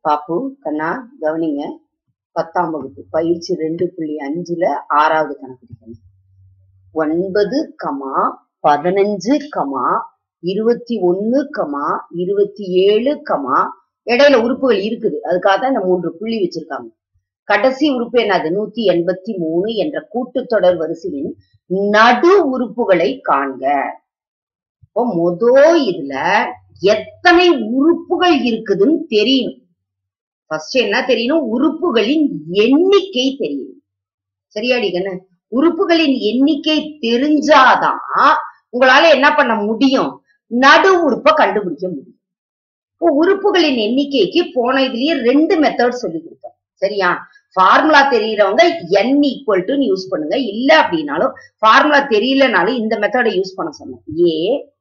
பாப்பு கண்ணா கவனிங்க பத்தாம் வகுப்பு பயிற்சி ரெண்டு புள்ளி அஞ்சுல ஆறாவது கணக்கு ஒன்பது கமா பதினஞ்சு கமா இருபத்தி ஒன்னு கமா இருபத்தி ஏழு கமா இடையில உறுப்புகள் இருக்குது அதுக்காக தான் இந்த மூன்று புள்ளி வச்சிருக்காங்க கடைசி உறுப்பு என்னது நூத்தி எண்பத்தி மூணு என்ற கூட்டுத்தொடர் வரிசையின் நடு உறுப்புகளை காண்க இப்போ மொத இதுல எத்தனை உறுப்புகள் இருக்குதுன்னு தெரியணும் ஃபர்ஸ்ட் என்ன தெரியணும் உறுப்புகளின் எண்ணிக்கை தெரியணும் சரியாடி கண்ணு உறுப்புகளின் எண்ணிக்கை தெரிஞ்சாதான் உங்களால என்ன பண்ண முடியும் நடு உறுப்பை கண்டுபிடிக்க முடியும் இப்போ உறுப்புகளின் எண்ணிக்கைக்கு போன இதுலயே ரெண்டு மெத்தட் சொல்லி கொடுத்தோம் சரியா ஃபார்முலா தெரியறவங்க என் ஈக்குவல் டு யூஸ் பண்ணுங்க இல்ல அப்படின்னாலும் ஃபார்முலா தெரியலனாலும் இந்த மெத்தடை யூஸ் பண்ண சொன்னேன் a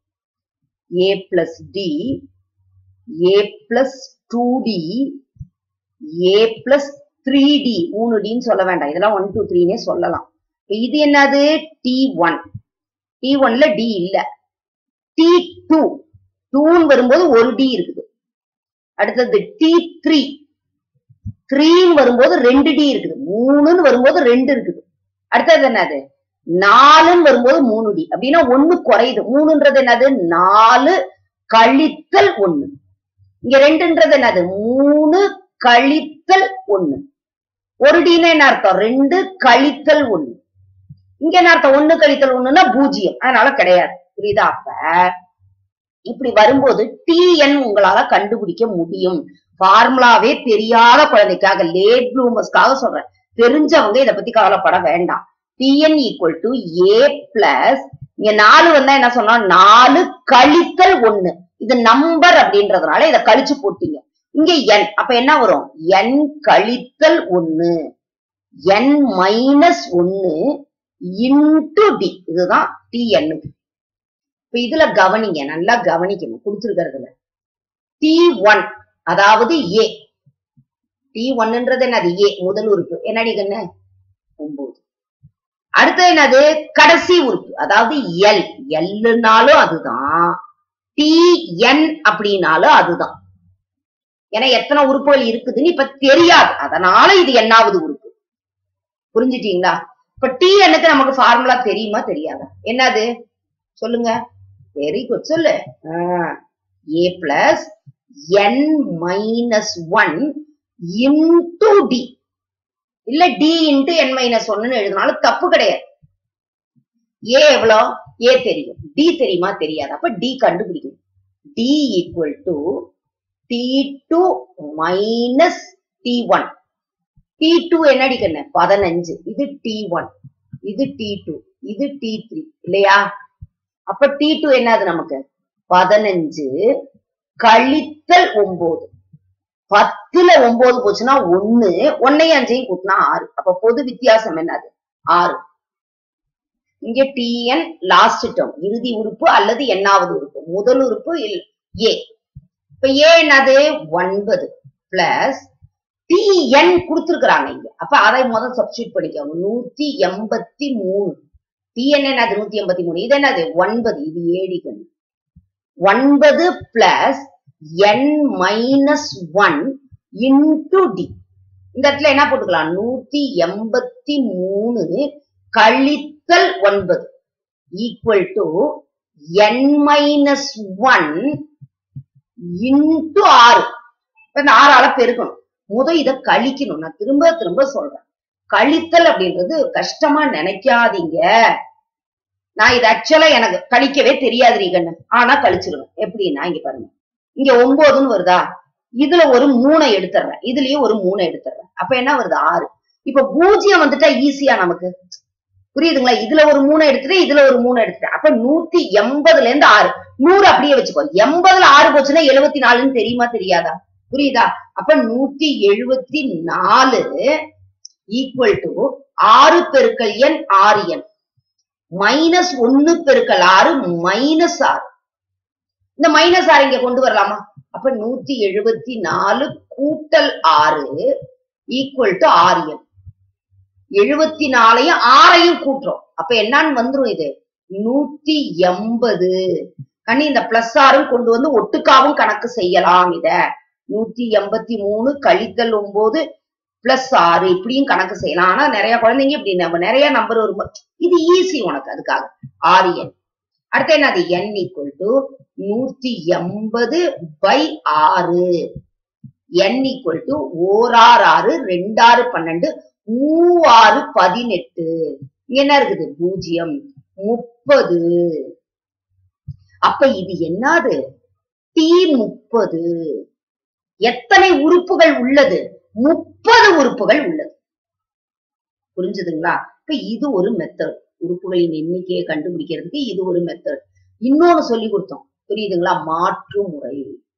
a plus d a plus two d a plus three d மூணு டின்னு சொல்ல வேண்டாம் இதெல்லாம் ஒன் டூ த்ரீனே சொல்லலாம் இப்ப இது என்னது டி ஒன் டி ஒன்ல டி இல்ல டி டூ டூன்னு வரும்போது ஒரு டி இருக்குது அடுத்தது டி த்ரீ த்ரீன்னு வரும்போது ரெண்டு டி இருக்குது மூணுன்னு வரும்போது ரெண்டு இருக்குது அடுத்தது என்னது நாலுன்னு வரும்போது மூணு டி அப்படின்னா ஒண்ணு குறையுது மூணுன்றது என்னது நாலு கழித்தல் ஒண்ணு இங்க ரெண்டுன்றது என்னது மூணு கழித்தல் ஒண்ணு ஒரு டினா என்ன அர்த்தம் ரெண்டு கழித்தல் ஒண்ணு இங்க என்ன அர்த்தம் ஒண்ணு கழித்தல் ஒண்ணுன்னா பூஜ்ஜியம் அதனால கிடையாது புரியுதா அப்ப இப்படி வரும்போது டிஎன் உங்களால கண்டுபிடிக்க முடியும் ஃபார்முலாவே தெரியாத குழந்தைக்காக லேட் ப்ளூமர்ஸ்க்காக சொல்றேன் தெரிஞ்சவங்க இதை பத்தி கவலைப்பட வேண்டாம் tn equal to a plus இங்க நாலு வந்தா என்ன சொன்னா நாலு கழித்தல் ஒண்ணு இது நம்பர் அப்படின்றதுனால இதை கழிச்சு போட்டீங்க இங்க என் அப்ப என்ன வரும் என் கழித்தல் ஒண்ணு என் மைனஸ் ஒண்ணு இன்டு டி இதுதான் டி எண்ணுக்கு இப்ப இதுல கவனிங்க நல்லா கவனிக்கணும் கொடுத்துருக்கிறதுல டி ஒன் அதாவது ஏ டி ஒன்னுன்றது என்னது ஏ முதல் உறுப்பு என்னடி கண்ணு ஒன்பது அடுத்தது என்னது கடைசி உறுப்பு அதாவது எல் எல்லுனாலும் அதுதான் டி என் அப்படின்னாலும் அதுதான் ஏன்னா எத்தனை உறுப்புகள் இருக்குதுன்னு இப்ப தெரியாது அதனால இது என்னாவது உறுப்பு புரிஞ்சுட்டீங்களா இப்ப டி எண்ணுக்கு நமக்கு ஃபார்முலா தெரியுமா தெரியாதா என்னது சொல்லுங்க வெரி குட் சொல்லு a plus n minus one into d இல்ல டி இன்டு என் மைனஸ் ஒன்னு எழுதினாலும் தப்பு கிடையாது ஏ எவ்வளோ ஏ தெரியும் டி தெரியுமா தெரியாது அப்ப டி கண்டுபிடிக்கும் d equal to d two minus d one d two என்ன அடிக்கணும் பதினஞ்சு இது டி ஒன் இது டி டூ இது டி த்ரீ இல்லையா அப்ப டி டூ என்னது நமக்கு பதினஞ்சு கழித்தல் ஒன்பது பத்துல ஒன்பது போச்சுன்னா ஒண்ணு ஒன்னையும் அஞ்சையும் கூட்டினா ஆறு அப்ப பொது வித்தியாசம் என்னது ஆறு இங்க டிஎன் லாஸ்ட் டேர்ம் இறுதி உறுப்பு அல்லது எண்ணாவது உறுப்பு முதல் உறுப்பு ஏ இப்ப ஏ என்னது ஒன்பது பிளஸ் டிஎன் கொடுத்துருக்குறாங்க இங்க அப்ப அதை முதல் சப்ஸ்டியூட் பண்ணிக்கோங்க நூத்தி எண்பத்தி மூணு டிஎன் என்னது நூத்தி எண்பத்தி மூணு இது என்னது ஒன்பது இது ஏடிகள் ஒன்பது plus n minus one into d இந்த இடத்துல என்ன போட்டுக்கலாம் நூத்தி எண்பத்தி மூணு கழித்தல் ஒன்பது equal to n minus one into ஆறு இந்த ஆறால பெருக்கணும் முத இத கழிக்கணும் நான் திரும்ப திரும்ப சொல்றேன் கழித்தல் அப்படின்றது கஷ்டமா நினைக்காதீங்க நான் இது ஆக்சுவலா எனக்கு கழிக்கவே தெரியாது ரீகண்ணு ஆனா கழிச்சிருவேன் எப்படின்னா இங்க பாருங்க இங்க ஒன்பதுன்னு வருதா இதுல ஒரு மூணை எடுத்துறேன் இதுலயும் ஒரு மூணை எடுத்துறேன் அப்ப என்ன வருது ஆறு இப்ப பூஜ்ஜியம் வந்துட்டா ஈஸியா நமக்கு புரியுதுங்களா இதுல ஒரு மூணு எடுத்துட்டு இதுல ஒரு மூணு எடுத்துட்டேன் அப்ப நூத்தி எண்பதுல இருந்து ஆறு நூறு அப்படியே வச்சுக்கோ எண்பதுல ஆறு போச்சுன்னா எழுபத்தி நாலுன்னு தெரியுமா தெரியாதா புரியுதா அப்ப நூத்தி எழுபத்தி நாலு ஈக்குவல் டு ஆறு பெருக்கல் எண் ஆறு எண் மைனஸ் ஒன்னு பெருக்கல் ஆறு மைனஸ் ஆறு இந்த மைனஸ் ஆறு இங்க கொண்டு வரலாமா அப்ப நூத்தி எழுபத்தி நாலு கூட்டல் ஆறு ஈக்குவல் டு ஆறு எண் எழுபத்தி நாலையும் ஆறையும் கூட்டுறோம் அப்ப என்னன்னு வந்துரும் இது நூத்தி எண்பது கண்ணி இந்த பிளஸ் ஆறும் கொண்டு வந்து ஒட்டுக்காவும் கணக்கு செய்யலாம் இத நூத்தி எண்பத்தி மூணு கழித்தல் ஒன்பது பிளஸ் ஆறு இப்படியும் கணக்கு செய்யலாம் ஆனா நிறைய குழந்தைங்க இப்படி நம்ம நிறைய நம்பர் வரும் இது ஈஸி உனக்கு அதுக்காக ஆறு எண் அடுத்து என்னது n ஈக்குவல் டு நூத்தி எண்பது பை ஆறு n ஈக்குவல் டு ஓராறு ஆறு ரெண்டாறு பன்னெண்டு மூவாறு பதினெட்டு இங்க என்ன இருக்குது பூஜ்ஜியம் முப்பது அப்ப இது என்னது டி முப்பது எத்தனை உறுப்புகள் உள்ளது முப்பது உறுப்புகள் உள்ளது புரிஞ்சுதுங்களா இப்ப இது ஒரு மெத்தட் உறுப்புகளின் எண்ணிக்கையை கண்டுபிடிக்கிறதுக்கு இது ஒரு மெத்தட் இன்னொன்னு சொல்லி கொடுத்தோம் புரியுதுங்களா மாற்று முறை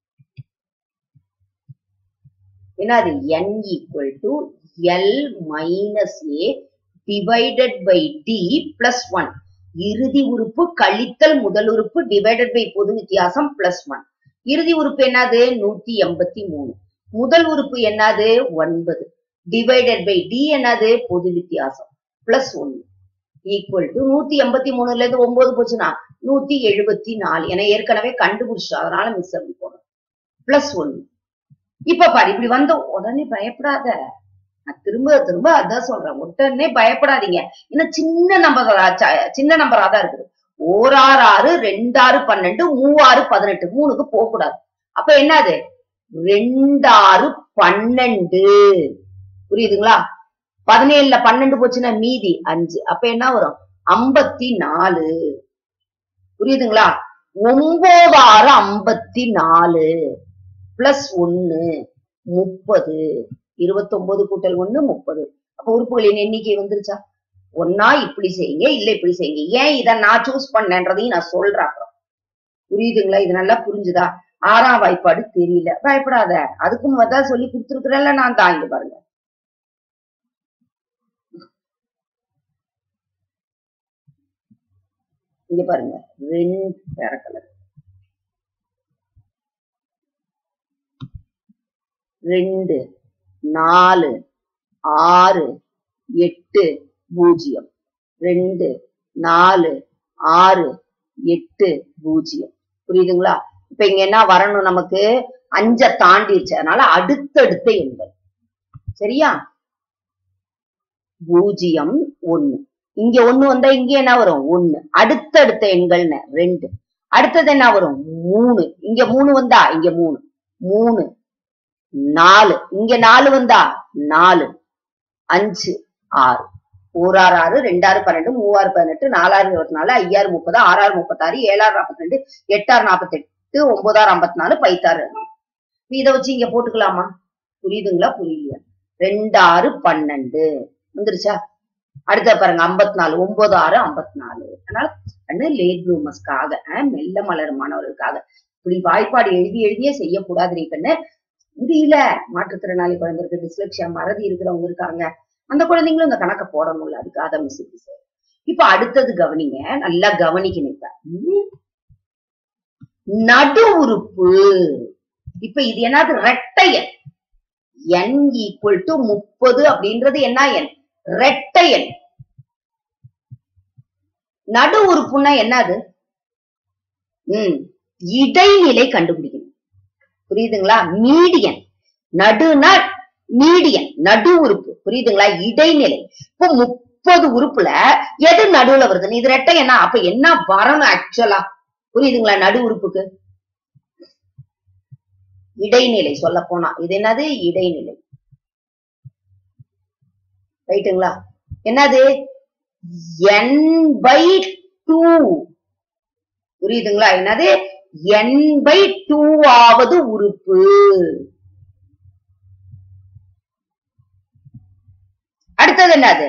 என்னது n equal to l minus a divided by d plus one இறுதி உறுப்பு கழித்தல் முதல் உறுப்பு டிவைடட் பை பொது வித்தியாசம் பிளஸ் ஒன் இறுதி உறுப்பு என்னது நூத்தி எண்பத்தி மூணு முதல் உறுப்பு என்னது ஒன்பது டிவைடட் பை டி என்னது பொது வித்தியாசம் பிளஸ் ஒன்னு ஈக்குவல் டு நூத்தி எண்பத்தி மூணுல இருந்து ஒன்பது போச்சுன்னா நூத்தி எழுபத்தி நாலு என ஏற்கனவே கண்டுபிடிச்சோம் அதனால மிஸ் அப்படி போனோம் பிளஸ் ஒன்னு இப்ப பாரு இப்படி வந்த உடனே பயப்படாத நான் திரும்ப திரும்ப அதான் சொல்றேன் உடனே பயப்படாதீங்க இன்னும் சின்ன நம்பர் சின்ன நம்பரா தான் இருக்குது ஓராறு ஆறு ரெண்டாறு பன்னெண்டு மூவாறு பதினெட்டு மூணுக்கு போக கூடாது அப்ப என்னது ரெண்டாறு பன்னெண்டு புரியுதுங்களா பதினேழுல பன்னெண்டு போச்சுன்னா மீதி அஞ்சு அப்ப என்ன வரும் ஐம்பத்தி நாலு புரியுதுங்களா ஒன்பதாறு ஐம்பத்தி நாலு பிளஸ் ஒன்னு முப்பது இருபத்தி ஒன்பது கூட்டல் ஒண்ணு முப்பது அப்ப உறுப்புகளின் எண்ணிக்கை வந்துருச்சா ஒன்னா இப்படி செய்யுங்க இல்ல இப்படி செய்யுங்க ஏன் இத நான் சூஸ் பண்ணேன்றதையும் நான் சொல்றேன் அப்புறம் புரியுதுங்களா இது நல்லா புரிஞ்சுதா ஆறாம் வாய்ப்பாடு தெரியல பயப்படாத அதுக்கும் தான் சொல்லி கொடுத்துருக்கிறேன்ல நான் தான் இங்க பாருங்க இங்க பாருங்க ரெண்டு வேற கலர் ரெண்டு நாலு ஆறு எட்டு பூஜ்ஜியம் ரெண்டு நாலு ஆறு எட்டு பூஜ்ஜியம் புரியுதுங்களா இப்ப இங்க என்ன வரணும் நமக்கு அஞ்ச தாண்டிடுச்சு அதனால அடுத்தடுத்த எண்கள் சரியா பூஜ்ஜியம் ஒண்ணு இங்க ஒண்ணு வந்தா இங்க என்ன வரும் ஒண்ணு அடுத்தடுத்த எண்கள்னு ரெண்டு அடுத்தது என்ன வரும் மூணு இங்க மூணு வந்தா இங்க மூணு மூணு நாலு இங்க நாலு வந்தா நாலு அஞ்சு ஆறு ஓராறு ஆறு ரெண்டாறு பன்னெண்டு மூவாறு பதினெட்டு நாலாறு இருபத்தி நாலு ஐயாறு முப்பது ஆறாறு முப்பத்தாறு ஏழாறு நாற்பத்தி ரெண்டு எட்டாறு நாற்பத்தி எட்டு ஒன்பதாறு ஐம்பத்தி நாலு பைத்தாறு இதை வச்சு இங்க போட்டுக்கலாமா புரியுதுங்களா புரியலையா ரெண்டாறு பன்னெண்டு வந்துருச்சா அடுத்த பாருங்க ஐம்பத்தி நாலு ஒன்பது ஆறு ஐம்பத்தி நாலு அதனால கண்ணு லேட் ப்ளூமஸ்க்காக மெல்ல மலர் மாணவர்களுக்காக இப்படி வாய்ப்பாடு எழுதி எழுதியே செய்யக்கூடாது நீ கண்ணு முடியல மாற்றுத்திறனாளி குழந்தைக்கு டிஸ்லெக்ஷியா மறதி இருக்கிறவங்க இருக்காங்க அந்த குழந்தைங்களும் இந்த கணக்கை போட முடியல அதுக்காக தான் மிஸ் இப்படி செய்யறேன். இப்ப அடுத்தது கவனிங்க நல்லா கவனிக்கணும் இப்ப ம். நடு உறுப்பு இப்ப இது என்னது ரெட்டை எண் n ஈக்குவல் டு முப்பது அப்படின்றது என்ன எண் ரெட்டை எண் நடு உறுப்புன்னா என்னது ம் இடைநிலை கண்டுபிடிக்கணும் புரியுதுங்களா மீடியன் நடுனா மீடியன் நடு உறுப்பு புரியுதுங்களா இடைநிலை இப்போ முப்பது உறுப்புல எது நடுவுல வருதுன்னு இது ரெட்டை என்ன அப்ப என்ன வரணும் ஆக்சுவலா புரியுதுங்களா நடு உறுப்புக்கு இடைநிலை சொல்ல போனா இது என்னது இடைநிலை ரைட்டுங்களா என்னது n பை டூ புரியுதுங்களா என்னது n பை டூ ஆவது உறுப்பு அடுத்தது என்னது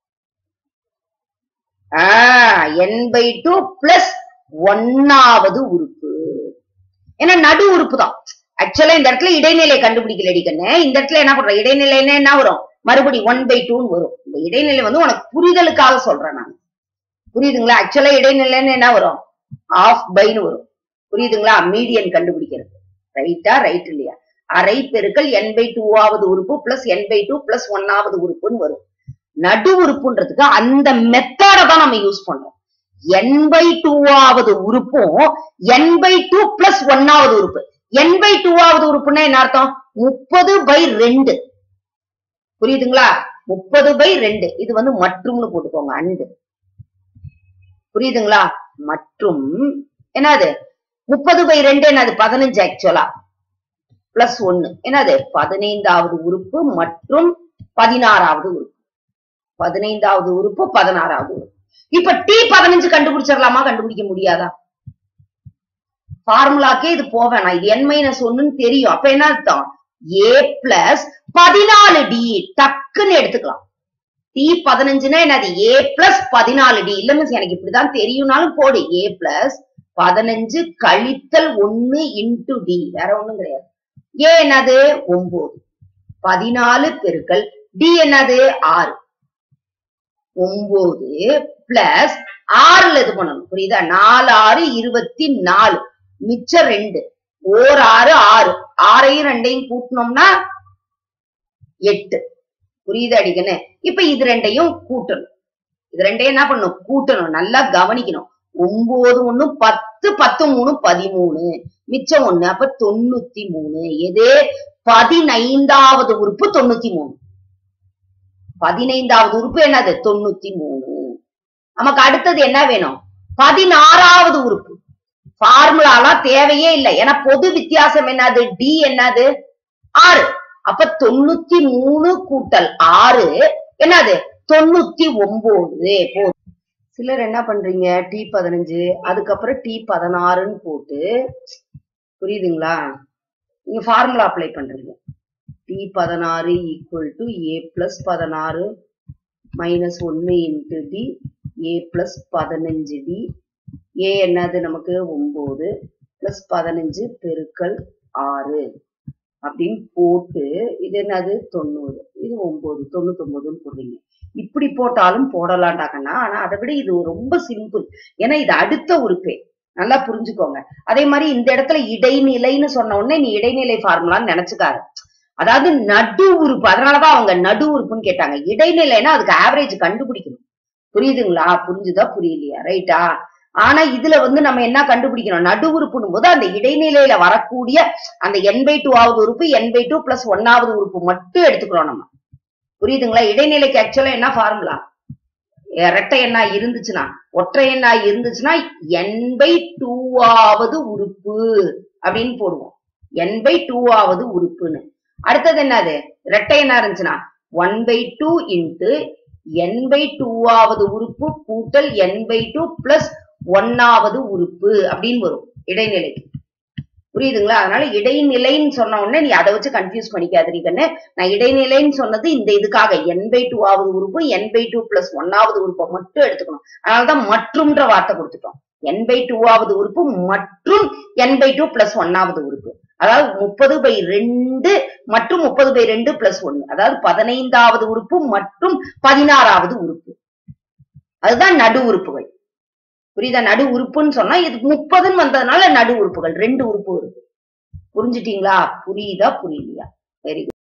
ஆஹ் n பை டூ பிளஸ் ஒன்னாவது உறுப்பு ஏன்னா நடு உறுப்பு தான் ஆக்சுவலா இந்த இடத்துல இடைநிலை கண்டுபிடிக்கலடி கண்ணு இந்த இடத்துல என்ன பண்றோம் இடைநிலைன்னா என்ன வரும் மறுபடி ஒன் பை டூன்னு வரும் இந்த இடைநிலை வந்து உனக்கு புரிதலுக்காக சொல்றேன் நான் புரியுதுங்களா ஆக்சுவலா இடைநிலைன்னு என்ன வரும் ஆஃப் பைன்னு வரும் புரியுதுங்களா மீடியன் கண்டுபிடிக்கிறது ரைட்டா ரைட் இல்லையா அரை பெருக்கல் என் பை டூவாவது உறுப்பு plus n by two plus ஒன்னாவது உறுப்புன்னு வரும் நடு உறுப்புன்றதுக்கு அந்த மெத்தட தான் நம்ம யூஸ் பண்றோம் என் பை டூவாவது உறுப்பும் என் பை டூ பிளஸ் ஒன்னாவது உறுப்பு என் பை டூவாவது உறுப்புன்னா என்ன அர்த்தம் முப்பது பை ரெண்டு புரியுதுங்களா முப்பது பை ரெண்டு இது வந்து மற்றும்னு போட்டுக்கோங்க அண்டு புரியுதுங்களா மற்றும் என்னது முப்பது பை ரெண்டு என்னது பதினஞ்சு ஆக்சுவலா பிளஸ் ஒன்னு என்னது பதினைந்தாவது உறுப்பு மற்றும் பதினாறாவது உறுப்பு பதினைந்தாவது உறுப்பு பதினாறாவது உறுப்பு இப்ப டி பதினஞ்சு கண்டுபிடிச்சிடலாமா கண்டுபிடிக்க முடியாதா ஃபார்முலாக்கே இது போவேணாம் இது என் மைனஸ் ஒன்னு தெரியும் அப்ப என்ன அர்த்தம் ஏ பிளஸ் பதினாலு டி டக்குன்னு எடுத்துக்கலாம் டி பதினஞ்சுனா என்னது ஏ பிளஸ் பதினாலு டி இல்ல மிஸ் எனக்கு இப்படிதான் தெரியும்னாலும் போடு ஏ பிளஸ் பதினஞ்சு கழித்தல் ஒன்னு இன்டு டி வேற ஒண்ணும் கிடையாது ஏ என்னது ஒன்பது பதினாலு பெருக்கல் டி என்னது ஆறு ஒன்பது பிளஸ் ஆறுல இது பண்ணணும் புரியுதா நாலு ஆறு இருபத்தி நாலு மிச்சம் ரெண்டு ஓர் ஆறு ஆறு ஆறையும் ரெண்டையும் கூட்டினோம்னா எட்டு புரியுது அடிக்கன்னு இப்ப இது ரெண்டையும் கூட்டணும் இது ரெண்டையும் என்ன பண்ணணும் கூட்டணும் நல்லா கவனிக்கணும் ஒன்பது ஒண்ணு பத்து பத்து மூணு பதிமூணு மிச்சம் ஒண்ணு அப்ப தொண்ணூத்தி மூணு எது பதினைந்தாவது உறுப்பு தொண்ணூத்தி மூணு பதினைந்தாவது உறுப்பு என்னது தொண்ணூத்தி மூணு நமக்கு அடுத்தது என்ன வேணும் பதினாறாவது உறுப்பு ஃபார்முலாலாம் தேவையே இல்லை ஏன்னா பொது வித்தியாசம் என்னது டி என்னது ஆறு அப்ப தொண்ணூத்தி மூணு கூட்டல் ஆறு என்னது தொண்ணூத்தி ஒன்பது போதும் சிலர் என்ன பண்றீங்க டி பதினஞ்சு அதுக்கப்புறம் டி பதினாறுன்னு போட்டு புரியுதுங்களா நீங்க ஃபார்முலா அப்ளை பண்றீங்க டி பதினாறு ஈக்குவல் டு ஏ பிளஸ் பதினாறு மைனஸ் ஒன்னு இன்ட்டு டி ஏ பிளஸ் பதினஞ்சு டி ஏ என்னது நமக்கு ஒன்பது பிளஸ் பதினஞ்சு பெருக்கல் ஆறு அப்படின்னு போட்டு இது என்னது தொண்ணூறு இது ஒன்பது தொண்ணூத்தொன்பதுன்னு போடுறீங்க இப்படி போட்டாலும் போடலாண்டாக்கன்னா ஆனா அதை விட இது ரொம்ப சிம்பிள் ஏன்னா இது அடுத்த உறுப்பே நல்லா புரிஞ்சுக்கோங்க அதே மாதிரி இந்த இடத்துல இடைநிலைன்னு சொன்ன உடனே நீ இடைநிலை ஃபார்முலான்னு நினைச்சுக்காரு அதாவது நடு உறுப்பு அதனாலதான் அவங்க நடு உறுப்புன்னு கேட்டாங்க இடைநிலைன்னா அதுக்கு ஆவரேஜ் கண்டுபிடிக்கணும் புரியுதுங்களா புரிஞ்சுதா புரியலையா ரைட்டா ஆனா இதுல வந்து நம்ம என்ன கண்டுபிடிக்கணும் நடு உறுப்புனும் போது அந்த இடைநிலையில வரக்கூடிய அந்த என் பை டூ ஆவது உறுப்பு என் பை டூ பிளஸ் ஒன்னாவது உறுப்பு மட்டும் எடுத்துக்கிறோம் நம்ம புரியுதுங்களா இடைநிலைக்கு ஆக்சுவலா என்ன ஃபார்முலா இரட்டை எண்ணா இருந்துச்சுன்னா ஒற்றை எண்ணா இருந்துச்சுன்னா என் பை டூவாவது உறுப்பு அப்படின்னு போடுவோம் என் பை டூவாவது உறுப்புன்னு அடுத்தது என்னது இரட்டை எண்ணா இருந்துச்சுன்னா one by two into n by டூவாவது உறுப்பு கூட்டல் என் பை டூ பிளஸ் ஒன்னாவது உறுப்பு அப்படின்னு வரும் இடைநிலைக்கு புரியுதுங்களா அதனால இடைநிலைன்னு சொன்ன உடனே நீ அதை வச்சு கன்ஃபியூஸ் பண்ணிக்காதீங்கன்னு நான் இடைநிலைன்னு சொன்னது இந்த இதுக்காக என் பை டூ ஆவது உறுப்பு என் பை டூ பிளஸ் ஒன்னாவது உறுப்பை மட்டும் எடுத்துக்கணும் அதனாலதான் மற்றும்ன்ற வார்த்தை கொடுத்துட்டோம் என் பை டூவாவது உறுப்பு மற்றும் என் பை டூ பிளஸ் ஒன்னாவது உறுப்பு அதாவது முப்பது பை ரெண்டு மற்றும் முப்பது பை ரெண்டு பிளஸ் ஒன்னு அதாவது பதினைந்தாவது உறுப்பு மற்றும் பதினாறாவது உறுப்பு அதுதான் நடு உறுப்புகள் புரியுதா நடு உறுப்புன்னு சொன்னா இது முப்பதுன்னு வந்ததுனால நடு உறுப்புகள் ரெண்டு உறுப்பு இருக்கு புரிஞ்சுட்டீங்களா புரியுதா புரியலையா வெரி